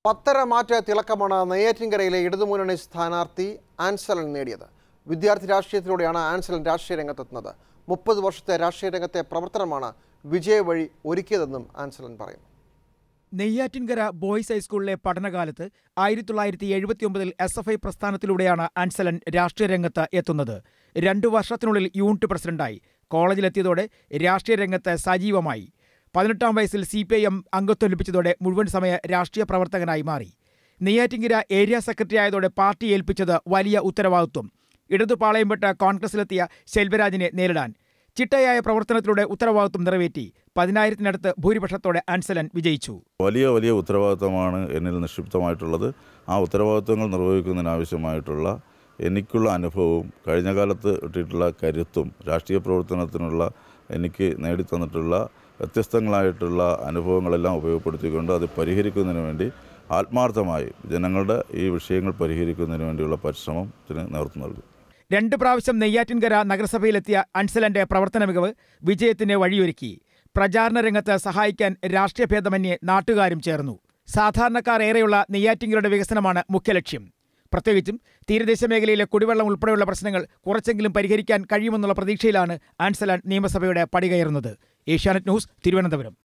പത്തര മാറ്റ തിളക്കമാണ് നെയ്യാറ്റിൻകരയിലെ ഇടതുമുന്നണി സ്ഥാനാർത്ഥി ആൻസലൻ നേടിയത് വിദ്യാർത്ഥി രാഷ്ട്രീയത്തിലൂടെയാണ് ആൻസലൻ രാഷ്ട്രീയ രംഗത്തെത്തുന്നത് മുപ്പത് വർഷത്തെ രാഷ്ട്രീയ രംഗത്തെ പ്രവർത്തനമാണ് വിജയ വഴി ഒരുക്കിയതെന്നും ആൻസലൻ പറയുന്നു നെയ്യാറ്റിൻകര ബോയ്സ് ഹൈസ്കൂളിലെ പഠനകാലത്ത് ആയിരത്തി തൊള്ളായിരത്തി എഴുപത്തിയൊമ്പതിൽ എസ് എഫ് ഐ പ്രസ്ഥാനത്തിലൂടെയാണ് ആൻസലൻ രാഷ്ട്രീയ രംഗത്ത് എത്തുന്നത് രണ്ടു വർഷത്തിനുള്ളിൽ യൂണിറ്റ് പ്രസിഡന്റായി കോളേജിലെത്തിയതോടെ രാഷ്ട്രീയ രംഗത്ത് സജീവമായി പതിനെട്ടാം വയസ്സിൽ സി പി ഐ എം അംഗത്വം ലഭിച്ചതോടെ മുഴുവൻ സമയ രാഷ്ട്രീയ പ്രവർത്തകനായി മാറി നെയ്യാറ്റിൻകര ഏരിയ സെക്രട്ടറി ആയതോടെ പാർട്ടി ഏൽപ്പിച്ചത് വലിയ ഉത്തരവാദിത്വം ഇടതു പാളയംപെട്ട് കോൺഗ്രസിലെത്തിയ ശെൽവരാജിനെ നേരിടാൻ ചിട്ടയായ പ്രവർത്തനത്തിലൂടെ ഉത്തരവാദിത്വം നിറവേറ്റി പതിനായിരത്തിനടുത്ത് ഭൂരിപക്ഷത്തോടെ ആൻസലൻ വിജയിച്ചു വലിയ വലിയ ഉത്തരവാദിത്തമാണ് എന്നിൽ നിക്ഷിപ്തമായിട്ടുള്ളത് ആ ഉത്തരവാദിത്തങ്ങൾ നിർവഹിക്കുന്നതിനാവശ്യമായിട്ടുള്ള എനിക്കുള്ള അനുഭവവും കഴിഞ്ഞ കാലത്ത് കിട്ടിയിട്ടുള്ള കരുത്തും രാഷ്ട്രീയ പ്രവർത്തനത്തിനുള്ള എനിക്ക് നേടിത്തന്നിട്ടുള്ള വ്യത്യസ്തങ്ങളായിട്ടുള്ള അനുഭവങ്ങളെല്ലാം ഉപയോഗപ്പെടുത്തിക്കൊണ്ട് അത് പരിഹരിക്കുന്നതിന് വേണ്ടി ആത്മാർത്ഥമായി ജനങ്ങളുടെ ഈ വിഷയങ്ങൾ പരിഹരിക്കുന്നതിന് വേണ്ടിയുള്ള പരിശ്രമത്തിന് നേതൃത്വം നൽകും രണ്ട് പ്രാവശ്യം നെയ്യാറ്റിൻകര നഗരസഭയിലെത്തിയ അൻസലന്റെ പ്രവർത്തന മികവ് വിജയത്തിന് വഴിയൊരുക്കി പ്രചാരണ രംഗത്ത് സഹായിക്കാൻ രാഷ്ട്രീയ ഭേദമന്യേ നാട്ടുകാരും ചേർന്നു സാധാരണക്കാർ ഏറെയുള്ള നെയ്യാറ്റിൻകരയുടെ വികസനമാണ് മുഖ്യലക്ഷ്യം പ്രത്യേകിച്ചും തീരദേശ മേഖലയിലെ കുടിവെള്ളം ഉൾപ്പെടെയുള്ള പ്രശ്നങ്ങൾ കുറച്ചെങ്കിലും പരിഹരിക്കാൻ കഴിയുമെന്നുള്ള പ്രതീക്ഷയിലാണ് ആൻസലൻ നിയമസഭയുടെ പടികയറുന്നത് ഏഷ്യാനെറ്റ് ന്യൂസ് തിരുവനന്തപുരം